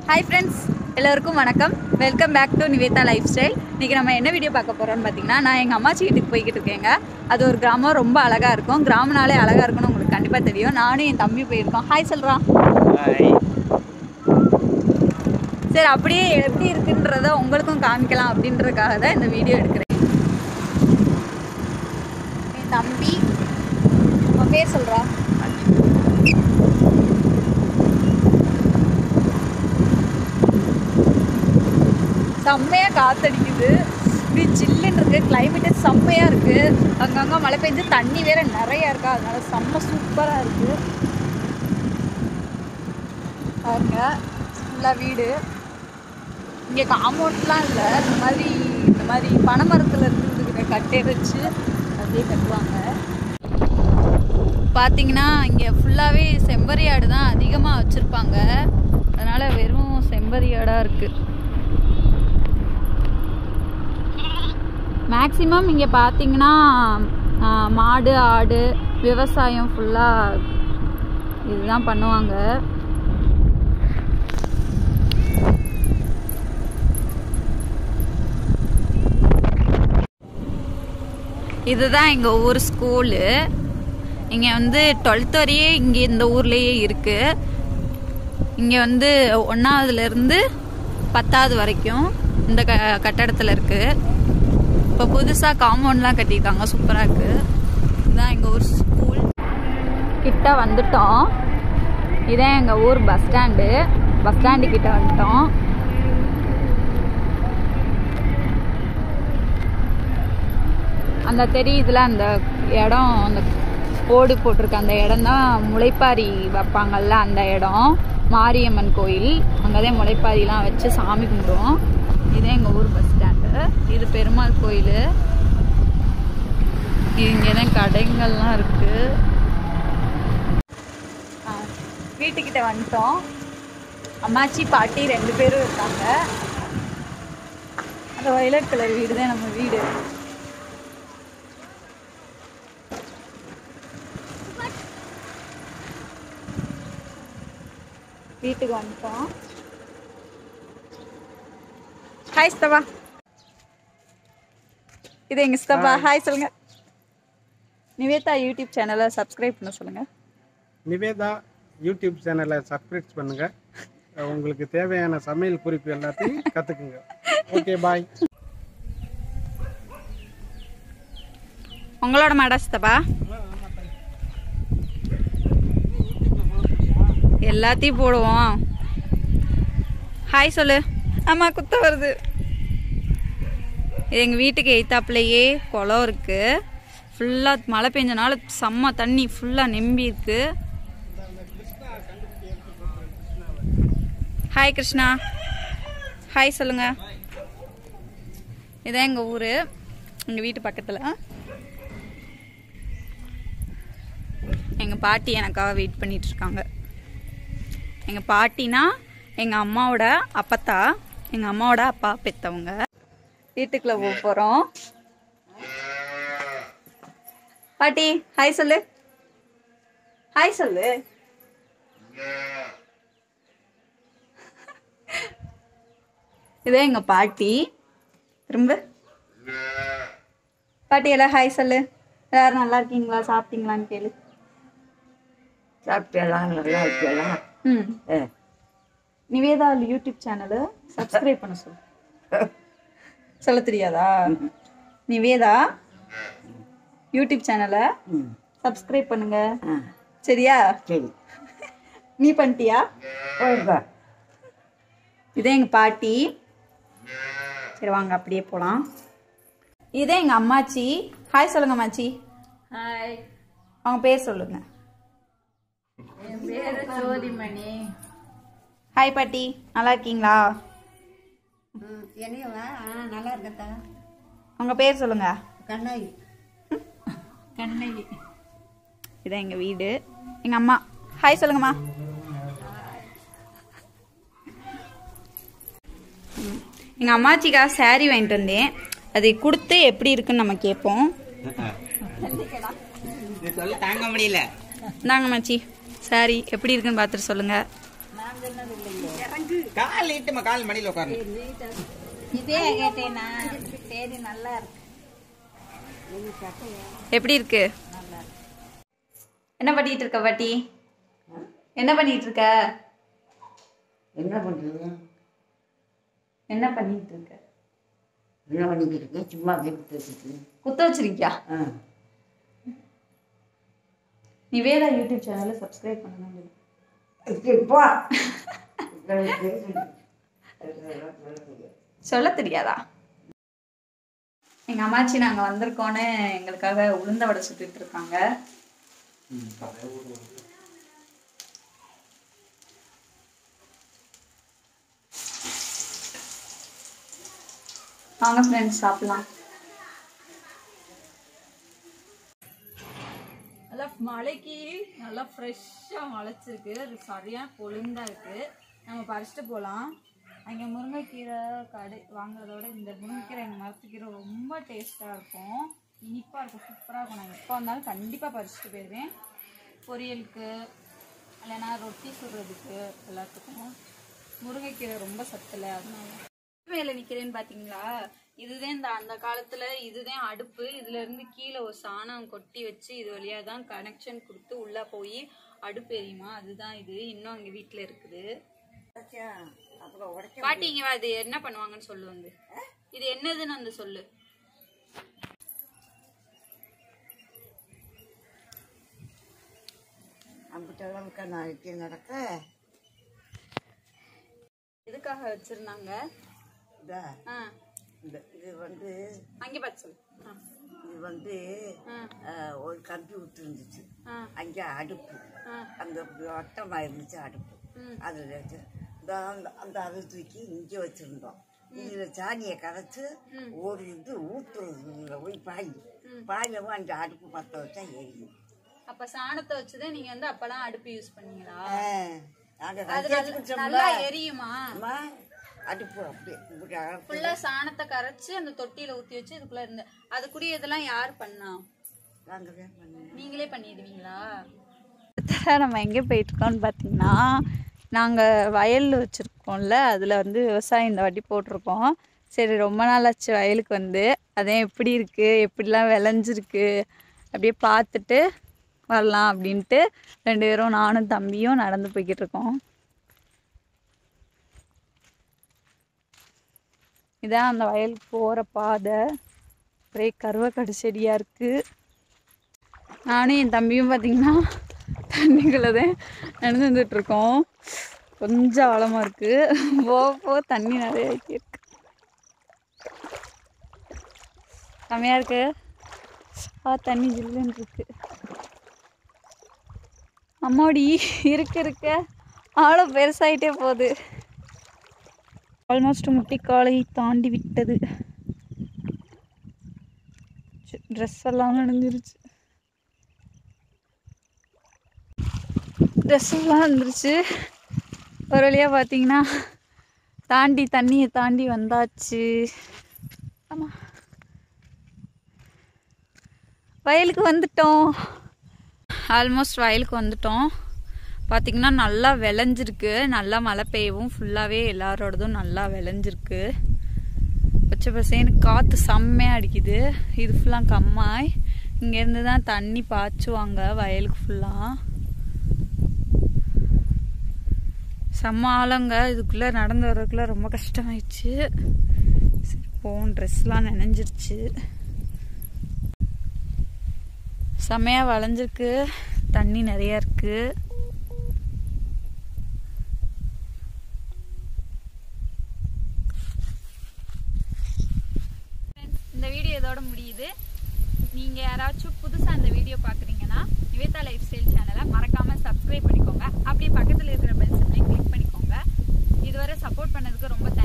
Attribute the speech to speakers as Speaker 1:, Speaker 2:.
Speaker 1: Hi friends எல்லோருக்கும் வணக்கம் welcome back to Nivetha lifestyle இன்றைக்கி நம்ம என்ன வீடியோ பார்க்க போகிறோம்னு பார்த்தீங்கன்னா நான் எங்கள் அம்மாச்சி வீட்டுக்கு போய்கிட்டு இருக்கேங்க அது ஒரு கிராமம் ரொம்ப அழகாக இருக்கும் கிராமனாலே அழகாக இருக்கும்னு உங்களுக்கு கண்டிப்பாக தெரியும் நானும் என் தம்பி போயிருக்கோம் ஹாய் சொல்கிறான் சரி அப்படியே எப்படி இருக்குன்றத உங்களுக்கும் காமிக்கலாம் அப்படின்றதுக்காக தான் இந்த வீடியோ எடுக்கிறேன் என் தம்பி உன் பேர் சொல்கிறா செம்மையாக காத்தடிக்குது இப்படி ஜில்லுன்னு இருக்குது கிளைமேட்டே செம்மையாக இருக்குது அங்கங்கே மழை பெஞ்சு தண்ணி வேற நிறையா இருக்கா அதனால செம்ம சூப்பராக இருக்குது பாருங்க ஃபுல்லாக வீடு இங்கே காம்பவுண்ட்லாம் இல்லை இந்த மாதிரி இந்த மாதிரி பனைமரத்தில் இருக்கிற கட்டை வச்சு அப்படியே கட்டுவாங்க பார்த்தீங்கன்னா இங்கே ஃபுல்லாகவே செம்பரியாடு தான் அதிகமாக வச்சுருப்பாங்க அதனால் வெறும் செம்பரியாடாக இருக்குது மேக்ஸிமம் இங்கே பார்த்தீங்கன்னா ஆ, மாடு ஆடு விவசாயம் ஃபுல்லாக இதுதான் பண்ணுவாங்க இதுதான் எங்கள் ஊர் ஸ்கூலு இங்கே வந்து டுவெல்த் வரையே இங்கே இந்த ஊர்லேயே இருக்குது இங்கே வந்து ஒன்றாவதுலேருந்து பத்தாவது வரைக்கும் இந்த க கட்டடத்தில் இருக்குது இப்போ புதுசாக காம்பவுண்ட்லாம் கட்டியிருக்காங்க சூப்பராக இருக்குது இதுதான் எங்கள் ஊர் ஸ்கூல் கிட்ட வந்துட்டோம் இதான் எங்கள் ஊர் பஸ் ஸ்டாண்டு பஸ் ஸ்டாண்டு கிட்ட வந்துட்டோம் அந்த தெரியுதுல அந்த இடம் அந்த ஓடு போட்டிருக்க அந்த இடம் தான் முளைப்பாரி வைப்பாங்கல்ல அந்த இடம் மாரியம்மன் கோயில் அங்கதான் முளைப்பாரிலாம் வச்சு சாமி கும்பிடுவோம் இதே எங்கள் ஊர் பஸ் ஸ்டாண்டு இது பெருமாள் கோயில் இங்கே தான் கடைங்கள்லாம் இருக்கு ஆ, வீட்டுக்கிட்ட வந்துட்டோம் அம்மாச்சி பாட்டி ரெண்டு பேரும் இருக்காங்க அந்த வயலட் கலர் வீடு தான் நம்ம வீடு வீட்டுக்கு வந்துட்டோம் ஹாய் ஸ்தபா இது எங்க ஸ்தபா ஹாய் சொல்லுங்க நிவேதா யூடியூப் சேனலை சப்ஸ்கிரைப் பண்ண சொல்லுங்க
Speaker 2: நிவேதா யூடியூப் சேனலை சப்ஸ்கிரைப் பண்ணுங்க அஹ் உங்களுக்கு தேவையான சமையல் குறிப்பு எல்லாத்தையும் கற்றுக்குங்க ஓகே பாய்
Speaker 1: உங்களோட மாடா சித்தப்பா எல்லாத்தையும் போடுவோம் ஹாய் சொல்லு ஆமா குத்த வருது இது எங்கள் வீட்டுக்கு எய்த்தாப்புலையே குளம் இருக்கு ஃபுல்லாக மழை பெஞ்சனால செம்ம தண்ணி ஃபுல்லாக நெம்பி இருக்கு ஹாய் கிருஷ்ணா ஹாய் சொல்லுங்க இதான் எங்கள் ஊர் எங்கள் வீட்டு பக்கத்தில் எங்கள் பாட்டி எனக்காக வெயிட் பண்ணிட்டு இருக்காங்க எங்கள் பாட்டினா எங்கள் அம்மாவோட அப்பத்தா எங்கள் அம்மாவோட அப்பா பெத்தவங்க வீட்டுக்குள்ள போக போகிறோம் பாட்டி ஹாய் சொல்லு ஹாய் சொல்லு இதே எங்க பாட்டி திரும்ப பாட்டி எல்லாம் ஹாய் சொல்லு எல்லாரும் நல்லா இருக்கீங்களா சாப்பிட்டீங்களான்னு கேளு
Speaker 3: சாப்பிட்டலாம் நல்லா இருக்கலாம்
Speaker 1: ம் நிவேதா யூடியூப் சேனலை சப்ஸ்கிரைப் பண்ண சொல்லு சொல்ல தெரியாதா நிவேதா யூடியூப் சேனலை
Speaker 3: ம்
Speaker 1: சப்ஸ்கிரைப் பண்ணுங்க
Speaker 3: ஆ
Speaker 1: சரியா
Speaker 3: சரி
Speaker 1: நீ பண்ணிட்டியா
Speaker 3: போயிருக்கா
Speaker 1: இதே எங்க பாட்டி சரி வாங்க அப்படியே போலாம் இதே எங்க அம்மாச்சி ஹாய் சொல்லுங்க அம்மாச்சி
Speaker 3: ஹாய்
Speaker 1: அவங்க பேர் சொல்லுங்க
Speaker 3: என் பேரு ஜோதிமணி
Speaker 1: ஹாய் பாட்டி நல்லா இருக்கீங்களா
Speaker 3: என்னையவா ஆ நல்லா இருக்கத்தா
Speaker 1: உங்க பேர் சொல்லுங்க
Speaker 3: கண்ணாடி கண்ணகி
Speaker 1: இதான் எங்க வீடு எங்க அம்மா ஹாய் சொல்லுங்கம்மா ம். எங்க அம்மாச்சிக்காக saree வாங்கிட்டு வந்தேன் அதை கொடுத்து எப்படி இருக்குன்னு நம்ம கேட்போம்
Speaker 4: தாங்க முடியல
Speaker 1: இந்தாங்க அம்மாச்சி saree எப்படி இருக்குன்னு பார்த்துட்டு சொல்லுங்க
Speaker 4: கால் நீட்டுமா கால் மடியில் உட்காரணும்
Speaker 3: இதே கேட்டேனா சரி நல்லா இருக்கு
Speaker 1: எப்படி இருக்கு என்ன பண்ணிட்டு இருக்க பாட்டி என்ன பண்ணிட்டு இருக்க
Speaker 5: என்ன பண்ணுறது
Speaker 1: என்ன பண்ணிட்டு இருக்க
Speaker 5: என்ன பண்ணிக்கிட்டு இருக்கேன் சும்மா வீட்டு வச்சுட்டு
Speaker 1: குத்த வச்சிருக்கியா
Speaker 5: ஆ
Speaker 1: நீ வேதா யூடியூப் சேனலை சப்ஸ்கிரைப் பண்ணணும்
Speaker 5: இப்போ
Speaker 1: சொல்ல தெரியாதா எங்க அம்மாச்சி நாங்க வந்திருக்கோன்னு எங்களுக்காக உளுந்த வடை சுட்டுட்டு இருக்காங்க வாங்க ஃப்ரெண்ட்ஸ் சாப்பிடலாம் நல்லா மழைக்கு நல்லா ஃப்ரெஷ்ஷாக முளைச்சிருக்கு அது சரியாக பொழுந்தா இருக்கு நம்ம பறிச்சுட்டு போகலாம் அங்கே முருங்கைக்கீரை கடை வாங்குறதோட இந்த முருங்கைக்கீரை எங்கள் மரத்துக்கீரை ரொம்ப டேஸ்ட்டாக இருக்கும் இனிப்பாக இருக்கும் சூப்பராக இருக்கும் நான் எப்போ வந்தாலும் கண்டிப்பாக பறிச்சுட்டு போயிடுவேன் பொரியலுக்கு இல்லைன்னா ரொட்டி சுடுறதுக்கு எல்லாத்துக்கும் முருங்கைக்கீரை ரொம்ப சத்துல அதனால மேல நிக்கிறேன்னு பாத்தீங்களா இதுதான் இந்த அந்த காலத்துல இதுதான் அடுப்பு இதுல இருந்து கீழே ஒரு சாணம் கொட்டி வச்சு இது வழியா தான் கனெக்ஷன் கொடுத்து உள்ள போய் அடுப்பு எரியுமா அதுதான் இது இன்னும் அங்க வீட்டுல இருக்குது
Speaker 5: அப்புறம் உடச்ச
Speaker 1: பாட்டி இங்க வா, இது என்ன பண்ணுவாங்கன்னு சொல்லு வந்து இது என்னதுன்னு வந்து சொல்லு
Speaker 5: அம்பிட்ட அளவுக்கு நாளைக்கு நடக்க
Speaker 1: எதுக்காக வச்சிருந்தாங்க
Speaker 5: இதா
Speaker 1: ஆ,
Speaker 5: இந்த இது வந்து
Speaker 1: அங்கே பார்த்து சொல்லு ஆ,
Speaker 5: இது வந்து
Speaker 1: ஆ,
Speaker 5: ஆ, ஒரு கம்ப்யூட்டர் இருந்துச்சு
Speaker 1: ஆ,
Speaker 5: அங்கே அடுப்பு
Speaker 1: ஆ.
Speaker 5: அந்த வட்டமாக இருந்துச்சு அடுப்பு
Speaker 1: ம்.
Speaker 5: அதில் வச்சு இந்த அந்த அந்த அதை தூக்கி இங்கே வச்சுருந்தோம் இதில் சாணியை கரைச்சி ஒரு இது ஊற்றுறதுல போய் பாய் பாயில் அந்த அடுப்பு பற்ற வச்சா எரியும்
Speaker 1: அப்ப சாணத்தை வச்சுதான் நீங்க வந்து அப்பெல்லாம் அடுப்பு யூஸ் பண்ணீங்களா
Speaker 5: நாங்கள்
Speaker 1: அது
Speaker 5: கரைச்சி
Speaker 1: நல்ல-
Speaker 5: வச்சோம்ல
Speaker 1: நல்லா எரியுமா
Speaker 5: அம்மா அடுப்பு அப்படியே இப்படி அகலத்துல
Speaker 1: ஃபுல்லா சாணத்தை கரைச்சு அந்த தொட்டியில ஊத்தி வச்சு இதுக்குள்ள இருந்து அதுக்குரிய இதெல்லாம் யார் பண்ணா
Speaker 5: நாங்கள் தான் பண்ணுவோம்
Speaker 1: நீங்களே பண்ணிடுவீங்களா நம்ம எங்கே போயிட்டுருக்கோம்னு பார்த்தீங்கன்னா நாங்கள் வயல் வச்சுருக்கோம்ல அதில் வந்து விவசாயம் இந்த வாட்டி போட்டிருக்கோம் சரி ரொம்ப நாள் ஆச்சு வயலுக்கு வந்து அதே எப்படி இருக்குது எப்படிலாம் விளைஞ்சிருக்கு அப்படியே பார்த்துட்டு வரலாம் அப்படின்ட்டு ரெண்டு பேரும் நானும் தம்பியும் நடந்து போய்கிட்டு இருக்கோம் இதான் அந்த வயலுக்கு போகிற பாதை ஒரே கருவக்கடை செடியாக இருக்குது நானும் என் தம்பியும் பார்த்தீங்கன்னா தண்ணிக்குள்ளே தான் நடந்து வந்துட்டு இருக்கோம் கொஞ்சம் ஆழமாக இருக்குது போக போக தண்ணி நிறைய இருக்கு செம்மையாக இருக்கு ஆ தண்ணி ஜில்லுன்னு இருக்கு அம்மாடி இருக்க இருக்க ஆழம் பெருசாயிட்டே போகுது ஆல்மோஸ்ட் முட்டிக்காலை தாண்டி விட்டது ட்ரெஸ் எல்லாம் நனைஞ்சிருச்சு ட்ரெஸ் எல்லாம் வந்துருச்சு ஒரு வழியாக பார்த்தீங்கன்னா தாண்டி தண்ணியை தாண்டி வந்தாச்சு ஆமாம் வயலுக்கு வந்துட்டோம் ஆல்மோஸ்ட் வயலுக்கு வந்துட்டோம் பார்த்திங்கன்னா நல்லா விளைஞ்சிருக்கு நல்லா மழை பெய்யவும் ஃபுல்லாகவே எல்லாரோடதும் நல்லா விளைஞ்சிருக்கு பச்சை பசேன்னு காற்று செம்மையாக அடிக்குது இது ஃபுல்லாக கம்மாய் இங்கேருந்து தான் தண்ணி பாய்ச்சுவாங்க வயலுக்கு ஃபுல்லாக செம்ம ஆழங்க இதுக்குள்ளே நடந்து வர்றதுக்குள்ள ரொம்ப கஷ்டமாயிடுச்சு சரி போன் ட்ரெஸ்லாம் நனைஞ்சிருச்சு செம்மையாக வளைஞ்சிருக்கு தண்ணி நிறையா இருக்குது இந்த வீடியோ இதோட முடியுது நீங்கள் யாராச்சும் புதுசாக இந்த வீடியோ பார்க்குறீங்கன்னா நிவேதா லைஃப் ஸ்டைல் சேனலை மறக்காமல் சப்ஸ்கிரைப் பண்ணிக்கோங்க அப்படியே பக்கத்தில் இருக்கிற பெல் சிம்லையும் கிளிக் பண்ணிக்கோங்க இதுவரை சப்போர்ட் பண்ணதுக்கு ரொம்ப